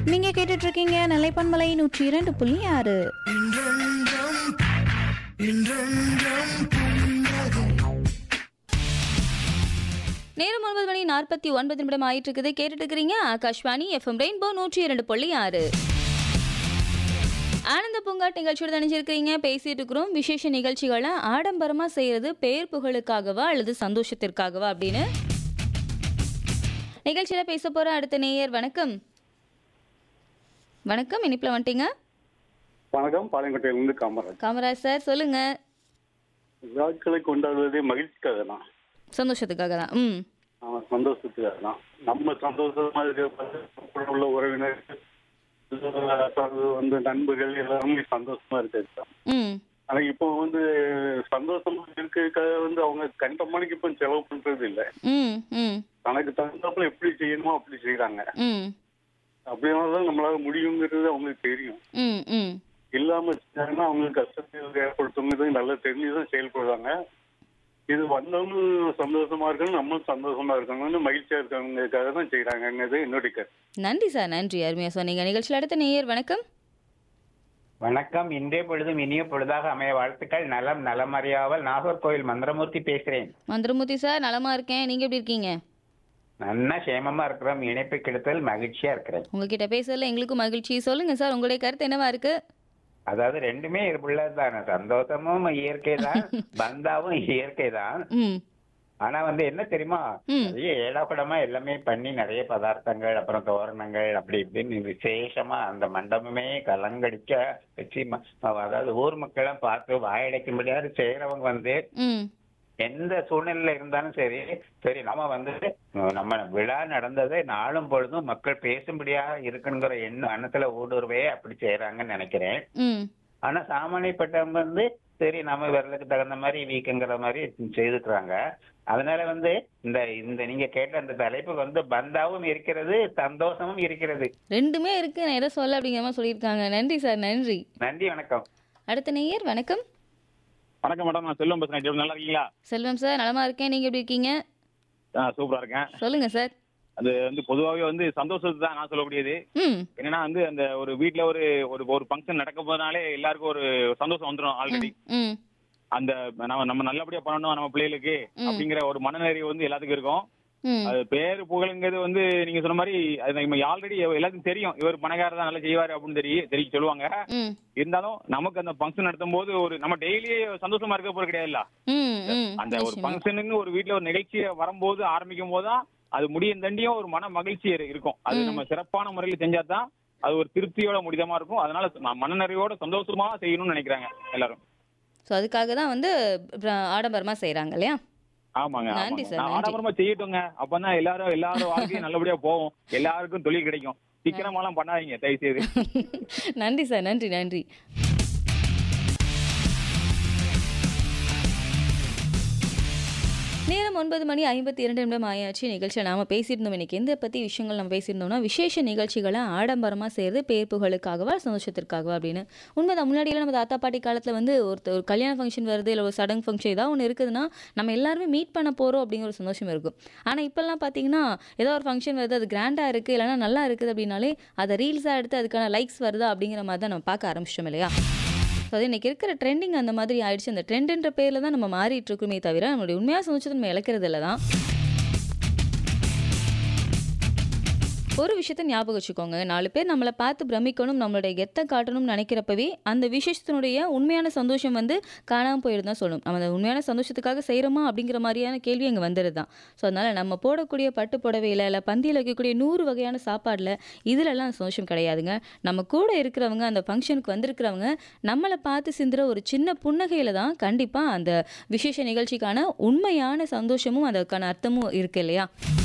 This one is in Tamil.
நீங்க கேட்டுட்டு இருக்கீங்க நிலைப்பன்மலை நூற்றி இரண்டு புள்ளி ஆறு நேரம் ஒன்பது மணி நாற்பத்தி ஒன்பது நிமிடம் ஆயிட்டு இருக்குது கேட்டுட்டு இருக்கிறீங்க ஆகாஷ்வாணி எஃப்எம் ரெயின்போ நூற்றி இரண்டு புள்ளி ஆறு ஆனந்த பூங்காட் நிகழ்ச்சியோட நினைச்சிருக்கிறீங்க பேசிட்டு இருக்கிறோம் விசேஷ நிகழ்ச்சிகளை ஆடம்பரமா செய்யறது பேர் புகழுக்காகவா அல்லது சந்தோஷத்திற்காகவா அப்படின்னு நிகழ்ச்சியில பேச போற அடுத்த நேயர் வணக்கம் வணக்கம் இனிப்புல வந்துட்டீங்க வணக்கம் பாளையங்கோட்டையிலிருந்து காமராஜ் காமராஜ் சார் சொல்லுங்க விழாக்களை கொண்டாடுவதே மகிழ்ச்சிக்காக தான் சந்தோஷத்துக்காக தான் ம் ஆமா சந்தோஷத்துக்காக தான் நம்ம சந்தோஷமா இருக்க உள்ள உறவினர்கள் அதாவது வந்து நண்பர்கள் எல்லாருமே சந்தோஷமா இருக்கிறது ம் ஆனா இப்போ வந்து சந்தோஷமா இருக்கிறதுக்காக வந்து அவங்க கண்ட மணிக்கு இப்போ செலவு பண்றது இல்ல ம் ம் தனக்கு தகுந்தாப்புல எப்படி செய்யணுமோ அப்படி செய்யறாங்க ம் அப்படியானதான் நம்மளால முடியுங்கிறது அவங்களுக்கு தெரியும் ம் ம் இல்லாம செஞ்சாங்கன்னா அவங்களுக்கு கஷ்டத்தை ஏற்படுத்துங்கிறது நல்லா தெரிஞ்சுதான் செயல்படுறாங்க இது வந்தவங்களும் சந்தோஷமா இருக்கணும் நம்மளும் சந்தோஷமா இருக்கணும்னு மகிழ்ச்சியா இருக்கவங்களுக்காக தான் செய்யறாங்கிறது என்னுடைய கருத்து நன்றி சார் நன்றி அருமையா சொன்னீங்க நிகழ்ச்சியில் அடுத்த நேயர் வணக்கம் வணக்கம் இன்றைய பொழுதும் இனிய பொழுதாக அமைய வாழ்த்துக்கள் நலம் நலமறியாமல் நாகர்கோவில் மந்திரமூர்த்தி பேசுறேன் மந்திரமூர்த்தி சார் நலமா இருக்கேன் நீங்க எப்படி இருக்கீங்க நன்னா சேமமா இருக்கிறோம் இணைப்பு கிடைத்தல் மகிழ்ச்சியா இருக்கிறேன் உங்ககிட்ட பேசல எங்களுக்கும் மகிழ்ச்சி சொல்லுங்க சார் உங்களுடைய கருத்து என்னவா இருக்கு அதாவது ரெண்டுமே உள்ளதுதானே சந்தோஷமும் இயற்கை தான் பந்தாவும் இயற்கை தான் ம் ஆனா வந்து என்ன தெரியுமா ம். நிறைய ஏடாப்படமா எல்லாமே பண்ணி நிறைய பதார்த்தங்கள் அப்புறம் தோரணங்கள் அப்படி இப்படின்னு விசேஷமா அந்த மண்டபமே கலங்கடிக்க வச்சு ம- அதாவது ஊர் மக்களும் பார்த்து வாயடைக்கும்படியாக செய்யறவங்க வந்து ம் எந்த சூழ்நிலையில இருந்தாலும் சரி சரி நம்ம வந்து அஹ், நம்ம விழா நடந்ததை நாளும் பொழுதும் மக்கள் பேசும்படியா இருக்குங்கிற எண்ணம் எண்ணத்துல ஊடுருவே அப்படி செய்யறாங்கன்னு நினைக்கிறேன் ம் ஆனா சாமானியப்பட்டவங்க வந்து சரி நம்ம விரலுக்கு தகுந்த மாதிரி வீக்குங்கிற மாதிரி செய்துக்கிறாங்க அதனால வந்து இந்த இந்த நீங்க கேட்ட அந்த தலைப்பு வந்து பந்தாவும் இருக்கிறது சந்தோஷமும் இருக்கிறது ரெண்டுமே இருக்கு நான் எதை சொல்ல அப்படிங்கிற மாதிரி சொல்லியிருக்காங்க நன்றி சார் நன்றி நன்றி வணக்கம் அடுத்த நேயர் வணக்கம் வணக்கம் மேடம் நான் செல்வம் பேசுறேன் எப்படி நல்லா இருக்கீங்களா செல்வம் சார் நலமா இருக்கேன் நீங்க எப்படி இருக்கீங்க ஆ சூப்பரா இருக்கேன் சொல்லுங்க சார் அது வந்து பொதுவாகவே வந்து சந்தோஷத்தை தான் நான் சொல்லக்கூடியது ம் என்னன்னா வந்து அந்த ஒரு வீட்ல ஒரு ஒரு ஒரு ஃபங்க்ஷன் நடக்க போதனாலே எல்லாருக்கும் ஒரு சந்தோஷம் வந்துடும் ஆல்ரெடி ம் அந்த நம்ம நம்ம நல்லபடியா பண்ணணும் நம்ம பிள்ளைகளுக்கு ம். அப்படிங்கிற ஒரு மனநிறைவு வந்து எல்லாத்துக்கும் இருக்கும் ம் அது பேரு புகழுங்கிறது வந்து நீங்க சொன்ன மாதிரி அது நம்ம ஆல்ரெடி எல்லாத்துக்கும் தெரியும் இவர் பணக்காரர் தான் நல்லா செய்வாரு அப்படின்னு தெரியும் தெரியும் சொல்லுவாங்க ம் இருந்தாலும் நமக்கு அந்த ஃபங்க்ஷன் நடத்தும் போது ஒரு நம்ம டெய்லி சந்தோஷமா இருக்க போறது கிடையாதுல்ல ம் ம் அந்த ஒரு நிச்சயமா. ஃபங்க்ஷனுக்கு ஒரு வீட்ல ஒரு நிகழ்ச்சியை வரும்போது ஆரம்பிக்கும் போது தான் அது முடியும் தண்டியும் ஒரு மன மகிழ்ச்சி இரு- இருக்கும் அது ம். நம்ம சிறப்பான முறையில் செஞ்சா தான் அது ஒரு திருப்தியோட முடிதமா இருக்கும் அதனால ம- மனநிறைவோட சந்தோஷமா செய்யணும்னு நினைக்கிறாங்க எல்லாரும் ஸோ அதுக்காக தான் வந்து அப்புறம் ஆடம்பரமா செய்றாங்க இல்லையா ஆமாங்க நன்றி ஆமாங்க. சார், நான் நன்றி. ஆடம்பரமா செய்யட்டுங்க அப்பதான் எல்லாரும் எல்லாரும் வாழ்க்கையும் நல்லபடியா போகும் எல்லாருக்கும் தொழில் கிடைக்கும் சீக்கிரமாலாம் பண்ணாதீங்க தயவு செய்து நன்றி சார் நன்றி நன்றி நேரம் ஒன்பது மணி ஐம்பத்தி இரண்டு நிமிடம் ஆயாச்சு நிகழ்ச்சியில் நாம் பேசியிருந்தோம் இன்னைக்கு எந்த பற்றி விஷயங்கள் நம்ம பேசியிருந்தோம்னா விசேஷ நிகழ்ச்சிகளை ஆடம்பரமாக செய்கிறது பேர் புகழுக்காகவா சந்தோஷத்திற்காகவா அப்படின்னு உண்மைதான் முன்னாடியெல்லாம் நம்ம தாத்தா பாட்டி காலத்தில் வந்து ஒருத்தர் ஒரு கல்யாண ஃபங்க்ஷன் வருது இல்லை ஒரு சடங்கு ஃபங்க்ஷன் ஏதாவது ஒன்று இருக்குதுன்னா நம்ம எல்லாருமே மீட் பண்ண போகிறோம் அப்படிங்கிற ஒரு சந்தோஷம் இருக்கும் ஆனால் இப்போல்லாம் பார்த்தீங்கன்னா ஏதோ ஒரு ஃபங்க்ஷன் வருது அது கிராண்டாக இருக்குது இல்லைன்னா நல்லா இருக்குது அப்படின்னாலே அதை ரீல்ஸாக எடுத்து அதுக்கான லைக்ஸ் வருதா அப்படிங்கிற மாதிரி தான் நம்ம பார்க்க ஆரம்பிச்சிட்டோம் இல்லையா ஸோ அது இன்னைக்கு இருக்கிற ட்ரெண்டிங் அந்த மாதிரி ஆயிடுச்சு அந்த ட்ரெண்டுன்ற பேரில் தான் நம்ம மாறிட்டு இருக்கோமே தவிர நம்மளுடைய உண்மையாக சந்தோஷத்தை நம்ம இழக்கிறது இல்லை தான் ஒரு விஷயத்த ஞாபகம் வச்சுக்கோங்க நாலு பேர் நம்மளை பார்த்து பிரமிக்கணும் நம்மளுடைய கெத்தை காட்டணும்னு நினைக்கிறப்பவே அந்த விசேஷத்தினுடைய உண்மையான சந்தோஷம் வந்து காணாமல் போயிடுது தான் சொல்லணும் நம்ம அந்த உண்மையான சந்தோஷத்துக்காக செய்கிறோமா அப்படிங்கிற மாதிரியான கேள்வி அங்கே வந்துடுது தான் ஸோ அதனால் நம்ம போடக்கூடிய பட்டு புடவையில் இல்லை பந்தியில் வைக்கக்கூடிய நூறு வகையான சாப்பாடில் இதிலெல்லாம் சந்தோஷம் கிடையாதுங்க நம்ம கூட இருக்கிறவங்க அந்த ஃபங்க்ஷனுக்கு வந்திருக்கிறவங்க நம்மளை பார்த்து சிந்துற ஒரு சின்ன புன்னகையில் தான் கண்டிப்பாக அந்த விசேஷ நிகழ்ச்சிக்கான உண்மையான சந்தோஷமும் அதுக்கான அர்த்தமும் இருக்கு இல்லையா